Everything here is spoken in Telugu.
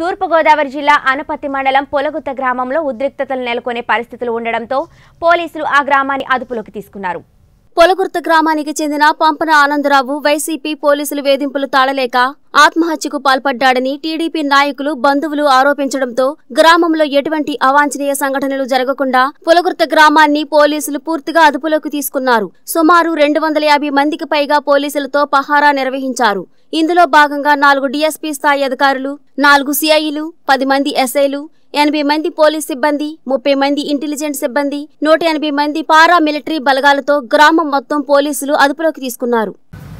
తూర్పుగోదావరి జిల్లా అనపత్తి మండలం పొలగుత్త గ్రామంలో ఉద్రిక్తతలు నెలకొనే పరిస్థితులు ఉండడంతో పోలీసులు ఆ గ్రామాన్ని అదుపులోకి తీసుకున్నారు పొలగుర్త గ్రామానికి చెందిన పంపన ఆనందరావు వైసీపీ పోలీసులు వేధింపులు తాళలేక ఆత్మహత్యకు పాల్పడ్డాడని టీడీపీ నాయకులు బంధువులు ఆరోపించడంతో గ్రామంలో ఎటువంటి అవాంఛనీయ సంఘటనలు జరగకుండా పొలగుర్త గ్రామాన్ని పోలీసులు పూర్తిగా అదుపులోకి తీసుకున్నారు సుమారు రెండు వందల యాభై మందికి పైగా పోలీసులతో పహారా నిర్వహించారు ఇందులో భాగంగా నాలుగు డీఎస్పీ స్థాయి అధికారులు నాలుగు సిఐలు పది మంది ఎస్ఐలు ఎనభై మంది పోలీస్ సిబ్బంది ముప్పై మంది ఇంటెలిజెన్స్ సిబ్బంది నూట ఎనభై మంది పారా మిలిటరీ బలగాలతో గ్రామం మొత్తం పోలీసులు అదుపులోకి తీసుకున్నారు